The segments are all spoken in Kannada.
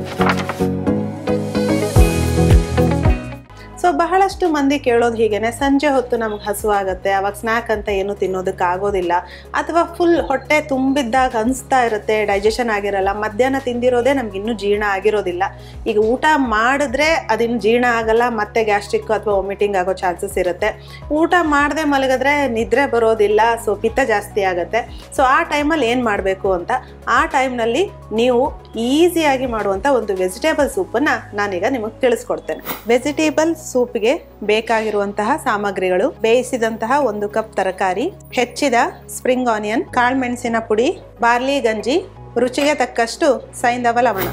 ಸೊ ಬಹಳಷ್ಟು ಮಂದಿ ಕೇಳೋದು ಹೀಗೇನೆ ಸಂಜೆ ಹೊತ್ತು ನಮ್ಗೆ ಹಸುವಾಗುತ್ತೆ ಅವಾಗ ಸ್ನ್ಯಾಕ್ ಅಂತ ಏನು ತಿನ್ನೋದಕ್ಕೆ ಆಗೋದಿಲ್ಲ ಅಥವಾ ಫುಲ್ ಹೊಟ್ಟೆ ತುಂಬಿದ್ದಾಗ ಅನಿಸ್ತಾ ಇರುತ್ತೆ ಡೈಜೆಷನ್ ಆಗಿರಲ್ಲ ಮಧ್ಯಾಹ್ನ ತಿಂದಿರೋದೇ ನಮ್ಗೆ ಇನ್ನೂ ಜೀರ್ಣ ಆಗಿರೋದಿಲ್ಲ ಈಗ ಊಟ ಮಾಡಿದ್ರೆ ಅದಿನ್ನು ಜೀರ್ಣ ಆಗಲ್ಲ ಮತ್ತೆ ಗ್ಯಾಸ್ಟ್ರಿಕ್ ಅಥವಾ ವಾಮಿಟಿಂಗ್ ಆಗೋ ಚಾನ್ಸಸ್ ಇರುತ್ತೆ ಊಟ ಮಾಡದೆ ಮಲಗಿದ್ರೆ ನಿದ್ರೆ ಬರೋದಿಲ್ಲ ಸೊ ಪಿತ್ತ ಜಾಸ್ತಿ ಆಗುತ್ತೆ ಸೊ ಆ ಟೈಮಲ್ಲಿ ಏನು ಮಾಡಬೇಕು ಅಂತ ಆ ಟೈಮ್ನಲ್ಲಿ ನೀವು ಈಸಿಯಾಗಿ ಮಾಡುವಂಥ ಒಂದು ವೆಜಿಟೇಬಲ್ ಸೂಪನ್ನು ನಾನೀಗ ನಿಮಗೆ ತಿಳಿಸ್ಕೊಡ್ತೇನೆ ವೆಜಿಟೇಬಲ್ ಸೂಪ್ಗೆ ಬೇಕಾಗಿರುವಂತಹ ಸಾಮಗ್ರಿಗಳು ಬೇಯಿಸಿದಂತಹ ಒಂದು ಕಪ್ ತರಕಾರಿ ಹೆಚ್ಚಿದ ಸ್ಪ್ರಿಂಗ್ ಆನಿಯನ್ ಕಾಳುಮೆಣಸಿನ ಪುಡಿ ಬಾರ್ಲಿ ಗಂಜಿ ರುಚಿಗೆ ತಕ್ಕಷ್ಟು ಸೈಂಧವ ಲವಣ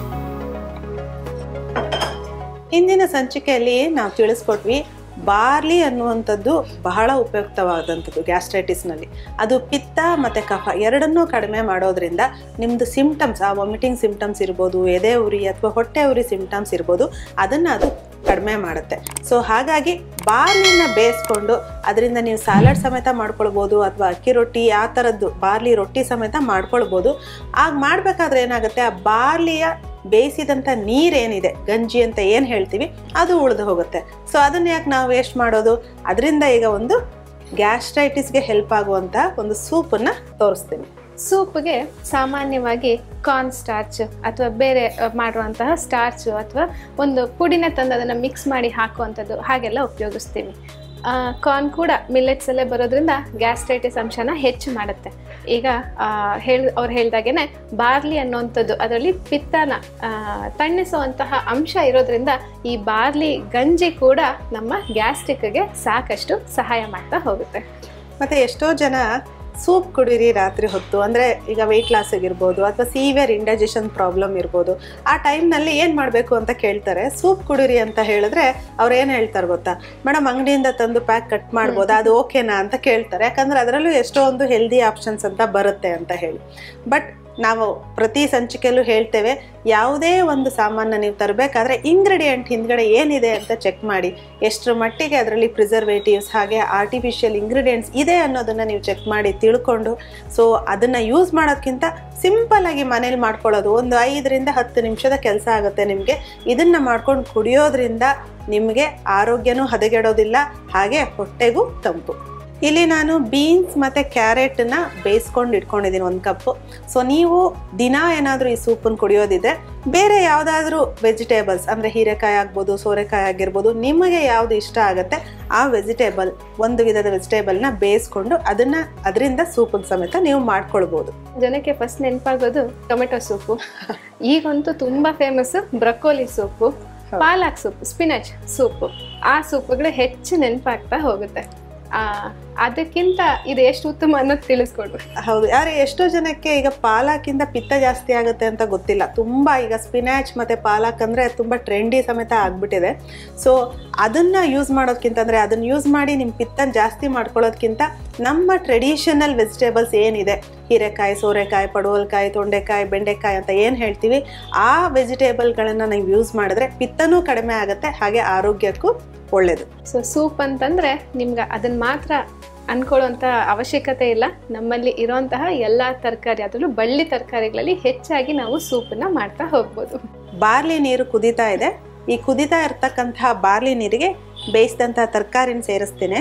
ಹಿಂದಿನ ಸಂಚಿಕೆಯಲ್ಲಿ ನಾವು ತಿಳಿಸ್ಕೊಟ್ವಿ ಬಾರ್ಲಿ ಅನ್ನುವಂಥದ್ದು ಬಹಳ ಉಪಯುಕ್ತವಾದಂಥದ್ದು ಗ್ಯಾಸ್ಟ್ರೈಟಿಸ್ನಲ್ಲಿ ಅದು ಪಿತ್ತ ಮತ್ತು ಕಫ ಎರಡನ್ನೂ ಕಡಿಮೆ ಮಾಡೋದ್ರಿಂದ ನಿಮ್ಮದು ಸಿಮ್ಟಮ್ಸ್ ಆ ವಾಮಿಟಿಂಗ್ ಸಿಮ್ಟಮ್ಸ್ ಇರ್ಬೋದು ಎದೆ ಉರಿ ಅಥವಾ ಹೊಟ್ಟೆ ಉರಿ ಸಿಮ್ಟಮ್ಸ್ ಇರ್ಬೋದು ಅದನ್ನು ಅದು ಕಡಿಮೆ ಮಾಡುತ್ತೆ ಸೊ ಹಾಗಾಗಿ ಬಾರ್ಲಿನ ಬೇಯಿಸ್ಕೊಂಡು ಅದರಿಂದ ನೀವು ಸ್ಯಾಲಡ್ ಸಮೇತ ಮಾಡ್ಕೊಳ್ಬೋದು ಅಥವಾ ಅಕ್ಕಿ ರೊಟ್ಟಿ ಆ ಥರದ್ದು ಬಾರ್ಲಿ ರೊಟ್ಟಿ ಸಮೇತ ಮಾಡ್ಕೊಳ್ಬೋದು ಆಗ ಮಾಡಬೇಕಾದ್ರೆ ಏನಾಗುತ್ತೆ ಆ ಬಾರ್ಲಿಯ ಬೇಯಿಸಿದಂಥ ನೀರೇನಿದೆ ಗಂಜಿ ಅಂತ ಏನು ಹೇಳ್ತೀವಿ ಅದು ಉಳಿದು ಹೋಗುತ್ತೆ ಸೊ ಅದನ್ನ ಯಾಕೆ ನಾವು ವೇಸ್ಟ್ ಮಾಡೋದು ಅದರಿಂದ ಈಗ ಒಂದು ಗ್ಯಾಸ್ಟ್ರೈಟಿಸ್ಗೆ ಹೆಲ್ಪ್ ಆಗುವಂಥ ಒಂದು ಸೂಪನ್ನು ತೋರಿಸ್ತೀನಿ ಸೂಪ್ಗೆ ಸಾಮಾನ್ಯವಾಗಿ ಕಾರ್ನ್ ಸ್ಟಾರ್ಚ್ ಅಥವಾ ಬೇರೆ ಅಹ್, ಮಾಡುವಂತಹ ಸ್ಟಾರ್ಚ್ ಅಥವಾ ಒಂದು ಪುಡಿನ ತಂದು ಅದನ್ನು ಮಿಕ್ಸ್ ಮಾಡಿ ಹಾಕುವಂಥದ್ದು ಹಾಗೆಲ್ಲ ಉಪಯೋಗಿಸ್ತೀವಿ ಕಾರ್ನ್ ಕೂಡ ಮಿಲ್ಲೆಟ್ಸಲ್ಲೇ ಬರೋದ್ರಿಂದ ಗ್ಯಾಸ್ಟ್ರೈಟಿಸ್ ಅಂಶನ ಹೆಚ್ಚು ಮಾಡುತ್ತೆ ಈಗ ಹೇಳಿ ಅವ್ರು ಹೇಳ್ದಾಗೇನೆ ಬಾರ್ಲಿ ಅನ್ನುವಂಥದ್ದು ಅದರಲ್ಲಿ ಪಿತ್ತನ ಆ, ತಣ್ಣಿಸುವಂತಹ ಅಂಶ ಇರೋದ್ರಿಂದ ಈ ಬಾರ್ಲಿ ಗಂಜಿ ಕೂಡ ನಮ್ಮ ಗ್ಯಾಸ್ಟ್ರಿಕ್ಗೆ ಸಾಕಷ್ಟು ಸಹಾಯ ಮಾಡ್ತಾ ಹೋಗುತ್ತೆ ಮತ್ತು ಎಷ್ಟೋ ಜನ ಸೂಪ್ ಕುಡೀರಿ ರಾತ್ರಿ ಹೊತ್ತು ಅಂದರೆ ಈಗ ವೆಯ್ಟ್ ಲಾಸ್ ಆಗಿರ್ಬೋದು ಅಥವಾ ಸೀವಿಯರ್ ಇಂಡೈಜೆಷನ್ ಪ್ರಾಬ್ಲಮ್ ಇರ್ಬೋದು ಆ ಟೈಮ್ನಲ್ಲಿ ಏನು ಮಾಡಬೇಕು ಅಂತ ಕೇಳ್ತಾರೆ ಸೂಪ್ ಕುಡೀರಿ ಅಂತ ಹೇಳಿದ್ರೆ ಅವ್ರು ಏನು ಹೇಳ್ತಾರೆ ಗೊತ್ತಾ ಮೇಡಮ್ ಅಂಗಡಿಯಿಂದ ತಂದು ಪ್ಯಾಕ್ ಕಟ್ ಮಾಡ್ಬೋದಾ ಅದು ಓಕೆನಾ ಅಂತ ಕೇಳ್ತಾರೆ ಯಾಕಂದರೆ ಅದರಲ್ಲೂ ಎಷ್ಟೋ ಒಂದು ಹೆಲ್ದಿ ಆಪ್ಷನ್ಸ್ ಅಂತ ಬರುತ್ತೆ ಅಂತ ಹೇಳಿ ಬಟ್ ನಾವು ಪ್ರತಿ ಸಂಚಿಕೆಯಲ್ಲೂ ಹೇಳ್ತೇವೆ ಯಾವುದೇ ಒಂದು ಸಾಮಾನ ನೀವು ತರಬೇಕಾದ್ರೆ ಇಂಗ್ರೀಡಿಯೆಂಟ್ ಹಿಂದ್ಗಡೆ ಏನಿದೆ ಅಂತ ಚೆಕ್ ಮಾಡಿ ಎಷ್ಟರ ಮಟ್ಟಿಗೆ ಅದರಲ್ಲಿ ಪ್ರಿಸರ್ವೇಟಿವ್ಸ್ ಹಾಗೆ ಆರ್ಟಿಫಿಷಿಯಲ್ ಇಂಗ್ರೀಡಿಯೆಂಟ್ಸ್ ಇದೆ ಅನ್ನೋದನ್ನು ನೀವು ಚೆಕ್ ಮಾಡಿ ತಿಳ್ಕೊಂಡು ಸೊ ಅದನ್ನು ಯೂಸ್ ಮಾಡೋದ್ಕಿಂತ ಸಿಂಪಲ್ಲಾಗಿ ಮನೇಲಿ ಮಾಡ್ಕೊಳ್ಳೋದು ಒಂದು ಐದರಿಂದ ಹತ್ತು ನಿಮಿಷದ ಕೆಲಸ ಆಗುತ್ತೆ ನಿಮಗೆ ಇದನ್ನು ಮಾಡ್ಕೊಂಡು ಕುಡಿಯೋದ್ರಿಂದ ನಿಮಗೆ ಆರೋಗ್ಯನೂ ಹದಗೆಡೋದಿಲ್ಲ ಹಾಗೆ ಹೊಟ್ಟೆಗೂ ತಂಪು ಇಲ್ಲಿ ನಾನು ಬೀನ್ಸ್ ಮತ್ತು ಕ್ಯಾರೆಟನ್ನ ಬೇಯಿಸ್ಕೊಂಡು ಇಟ್ಕೊಂಡಿದ್ದೀನಿ ಒಂದು ಕಪ್ಪು ಸೊ ನೀವು ದಿನ ಏನಾದರೂ ಈ ಸೂಪನ್ನು ಕುಡಿಯೋದಿದ್ರೆ ಬೇರೆ ಯಾವುದಾದ್ರೂ ವೆಜಿಟೇಬಲ್ಸ್ ಅಂದರೆ ಹೀರೆಕಾಯಿ ಆಗ್ಬೋದು ಸೋರೆಕಾಯಿ ಆಗಿರ್ಬೋದು ನಿಮಗೆ ಯಾವುದು ಇಷ್ಟ ಆಗುತ್ತೆ ಆ ವೆಜಿಟೇಬಲ್ ಒಂದು ವಿಧದ ವೆಜಿಟೇಬಲ್ನ ಬೇಯಿಸ್ಕೊಂಡು ಅದನ್ನು ಅದರಿಂದ ಸೂಪಿಗೆ ಸಮೇತ ನೀವು ಮಾಡ್ಕೊಳ್ಬೋದು ಜನಕ್ಕೆ ಫಸ್ಟ್ ನೆನಪಾಗೋದು ಟೊಮೆಟೊ ಸೂಪು ಈಗಂತೂ ತುಂಬಾ famous broccoli soup palak soup spinach soup ಆ ಸೂಪ್ಗಳು ಹೆಚ್ಚು ನೆನಪಾಗ್ತಾ ಹೋಗುತ್ತೆ ಆ, ಅದಕ್ಕಿಂತ ಇದು ಎಷ್ಟು ಉತ್ತಮ ಅನ್ನೋದು ತಿಳಿಸ್ಕೊಡ್ರಿ ಹೌದು ಯಾರು ಎಷ್ಟೋ ಜನಕ್ಕೆ ಈಗ ಪಾಲಕಿಂದ ಪಿತ್ತ ಜಾಸ್ತಿ ಆಗುತ್ತೆ ಅಂತ ಗೊತ್ತಿಲ್ಲ ತುಂಬ ಈಗ ಸ್ಪಿನಾಚ್ ಮತ್ತು ಪಾಲಕ್ ಅಂದರೆ ತುಂಬ ಟ್ರೆಂಡಿ ಸಮೇತ ಆಗಿಬಿಟ್ಟಿದೆ ಸೊ ಅದನ್ನು ಯೂಸ್ ಮಾಡೋದಕ್ಕಿಂತ ಅಂದರೆ ಅದನ್ನು ಯೂಸ್ ಮಾಡಿ ನಿಮ್ಮ ಪಿತ್ತ ಜಾಸ್ತಿ ಮಾಡ್ಕೊಳ್ಳೋದಕ್ಕಿಂತ ನಮ್ಮ ಟ್ರೆಡಿಷನಲ್ ವೆಜಿಟೇಬಲ್ಸ್ ಏನಿದೆ ಹೀರೆಕಾಯಿ ಸೋರೆಕಾಯಿ ಪಡವಲಕಾಯಿ ತೊಂಡೆಕಾಯಿ ಬೆಂಡೆಕಾಯಿ ಅಂತ ಏನು ಹೇಳ್ತೀವಿ ಆ ವೆಜಿಟೇಬಲ್ಗಳನ್ನು ನೀವು ಯೂಸ್ ಮಾಡಿದ್ರೆ ಪಿತ್ತನೂ ಕಡಿಮೆ ಆಗುತ್ತೆ ಹಾಗೆ ಆರೋಗ್ಯಕ್ಕೂ ಒಳ್ಳೆಯದು ಸೊ ಸೂಪ್ ಅಂತಂದ್ರೆ ನಿಮ್ಗೆ ಅದನ್ನ ಮಾತ್ರ ಅನ್ಕೊಳ್ಳುವಂಥ ಅವಶ್ಯಕತೆ ಇಲ್ಲ ನಮ್ಮಲ್ಲಿ ಇರುವಂತಹ ಎಲ್ಲ ತರಕಾರಿ ಅದರಲ್ಲೂ ಬಳ್ಳಿ ತರಕಾರಿಗಳಲ್ಲಿ ಹೆಚ್ಚಾಗಿ ನಾವು ಸೂಪನ್ನ ಮಾಡ್ತಾ ಹೋಗ್ಬೋದು ಬಾರ್ಲಿ ನೀರು ಕುದೀತಾ ಇದೆ ಈ ಕುದೀತಾ ಇರ್ತಕ್ಕಂತಹ ಬಾರ್ಲಿ ನೀರಿಗೆ ಬೇಯಿಸಿದಂತಹ ತರಕಾರಿನ ಸೇರಿಸ್ತೀನಿ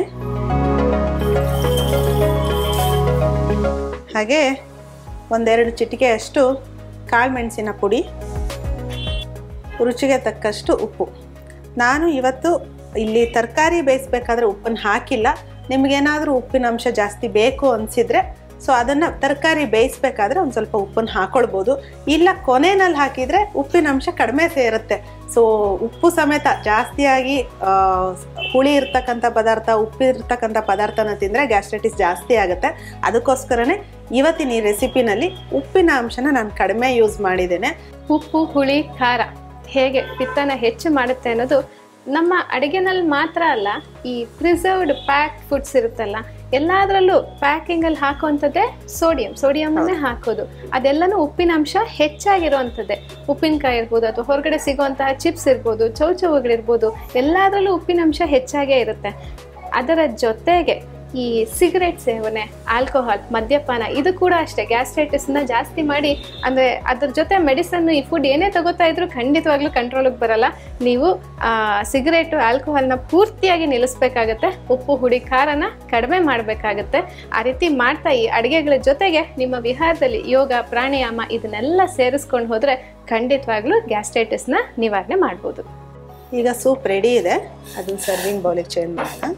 ಹಾಗೆ ಒಂದೆರಡು ಚಿಟಿಕೆಯಷ್ಟು ಕಾಳುಮೆಣಸಿನ ಪುಡಿ ರುಚಿಗೆ ತಕ್ಕಷ್ಟು ಉಪ್ಪು ನಾನು ಇವತ್ತು ಇಲ್ಲಿ ತರಕಾರಿ ಬೇಯಿಸ್ಬೇಕಾದ್ರೆ ಉಪ್ಪನ್ನು ಹಾಕಿಲ್ಲ ನಿಮಗೇನಾದರೂ ಉಪ್ಪಿನ ಅಂಶ ಜಾಸ್ತಿ ಬೇಕು ಅನಿಸಿದರೆ ಸೊ ಅದನ್ನು ತರಕಾರಿ ಬೇಯಿಸ್ಬೇಕಾದ್ರೆ ಒಂದು ಸ್ವಲ್ಪ ಉಪ್ಪನ್ನು ಹಾಕ್ಕೊಳ್ಬೋದು ಇಲ್ಲ ಕೊನೆಯಲ್ಲಿ ಹಾಕಿದರೆ ಉಪ್ಪಿನ ಅಂಶ ಕಡಿಮೆ ಸೇರುತ್ತೆ ಸೊ ಉಪ್ಪು ಸಮೇತ ಜಾಸ್ತಿಯಾಗಿ ಆ, ಹುಳಿ ಇರ್ತಕ್ಕಂಥ ಪದಾರ್ಥ ಉಪ್ಪು ಇರ್ತಕ್ಕಂಥ ಪದಾರ್ಥನ ತಿಂದರೆ ಗ್ಯಾಸ್ಟ್ರೈಟಿಸ್ ಜಾಸ್ತಿ ಆಗುತ್ತೆ ಅದಕ್ಕೋಸ್ಕರನೇ ಇವತ್ತಿನ ಈ ರೆಸಿಪಿನಲ್ಲಿ ಉಪ್ಪಿನ ಅಂಶನ ನಾನು ಕಡಿಮೆ ಯೂಸ್ ಮಾಡಿದ್ದೇನೆ ಉಪ್ಪು ಹುಳಿ ಖಾರ ಹೇಗೆ ಪಿತ್ತನ ಹೆಚ್ಚು ಮಾಡುತ್ತೆ ಅನ್ನೋದು ನಮ್ಮ ಅಡುಗೆನಲ್ಲಿ ಮಾತ್ರ ಅಲ್ಲ ಈ ಪ್ರಿಸರ್ವ್ಡ್ ಪ್ಯಾಕ್ ಫುಡ್ಸ್ ಇರುತ್ತಲ್ಲ ಎಲ್ಲದರಲ್ಲೂ ಪ್ಯಾಕಿಂಗಲ್ಲಿ ಹಾಕುವಂಥದ್ದೇ ಸೋಡಿಯಂ ಸೋಡಿಯಂನೇ ಹಾಕೋದು ಅದೆಲ್ಲನೂ ಉಪ್ಪಿನ ಅಂಶ ಹೆಚ್ಚಾಗಿರುವಂಥದ್ದೇ ಉಪ್ಪಿನಕಾಯಿ ಇರ್ಬೋದು ಅಥವಾ ಹೊರಗಡೆ ಸಿಗುವಂತಹ ಚಿಪ್ಸ್ ಇರ್ಬೋದು ಚೌಚೌಗಳಿರ್ಬೋದು ಎಲ್ಲದರಲ್ಲೂ ಉಪ್ಪಿನ ಅಂಶ ಹೆಚ್ಚಾಗೇ ಇರುತ್ತೆ ಅದರ ಜೊತೆಗೆ ಈ ಸಿಗರೆಟ್ ಸೇವನೆ ಆಲ್ಕೋಹಾಲ್ ಮದ್ಯಪಾನ ಇದು ಕೂಡ ಅಷ್ಟೇ ಗ್ಯಾಸ್ಟ್ರೈಟಿಸ್ನ ಜಾಸ್ತಿ ಮಾಡಿ ಅಂದರೆ ಅದ್ರ ಜೊತೆ ಮೆಡಿಸನ್ ಈ ಫುಡ್ ಏನೇ ತಗೋತಾ ಇದ್ರು ಖಂಡಿತವಾಗ್ಲೂ ಕಂಟ್ರೋಲಿಗೆ ಬರಲ್ಲ ನೀವು ಸಿಗರೇಟು ಆಲ್ಕೋಹಾಲ್ನ ಪೂರ್ತಿಯಾಗಿ ನಿಲ್ಲಿಸ್ಬೇಕಾಗತ್ತೆ ಉಪ್ಪು ಹುಡಿ ಖಾರನ ಕಡಿಮೆ ಮಾಡಬೇಕಾಗತ್ತೆ ಆ ರೀತಿ ಮಾಡ್ತಾ ಈ ಅಡುಗೆಗಳ ಜೊತೆಗೆ ನಿಮ್ಮ ವಿಹಾರದಲ್ಲಿ ಯೋಗ ಪ್ರಾಣಾಯಾಮ ಇದನ್ನೆಲ್ಲ ಸೇರಿಸ್ಕೊಂಡು ಹೋದರೆ ಖಂಡಿತವಾಗ್ಲೂ ಗ್ಯಾಸ್ಟ್ರೈಟಿಸ್ನ ನಿವಾರಣೆ ಮಾಡ್ಬೋದು ಈಗ ಸೂಪ್ ರೆಡಿ ಇದೆ ಅದನ್ನ ಸರ್ವಿಂಗ್ ಬೌಲಿಗೆ ಚೇಂಜ್ ಮಾಡೋಣ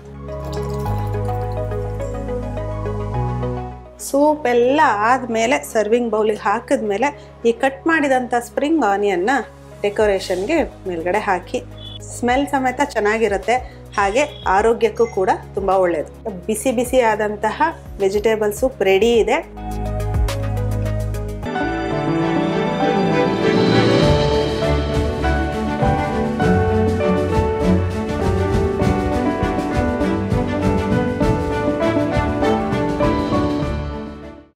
ಸೂಪ್ ಎಲ್ಲ ಆದಮೇಲೆ ಸರ್ವಿಂಗ್ ಬೌಲಿಗೆ ಹಾಕಿದ್ಮೇಲೆ ಈ ಕಟ್ ಮಾಡಿದಂಥ ಸ್ಪ್ರಿಂಗ್ ಆನಿಯನ್ನ ಡೆಕೋರೇಷನ್ಗೆ ಮೇಲ್ಗಡೆ ಹಾಕಿ ಸ್ಮೆಲ್ ಸಮೇತ ಚೆನ್ನಾಗಿರುತ್ತೆ ಹಾಗೆ ಆರೋಗ್ಯಕ್ಕೂ ಕೂಡ ತುಂಬ ಒಳ್ಳೆಯದು ಬಿಸಿ ಬಿಸಿ ಆದಂತಹ ವೆಜಿಟೇಬಲ್ ಸೂಪ್ ರೆಡಿ ಇದೆ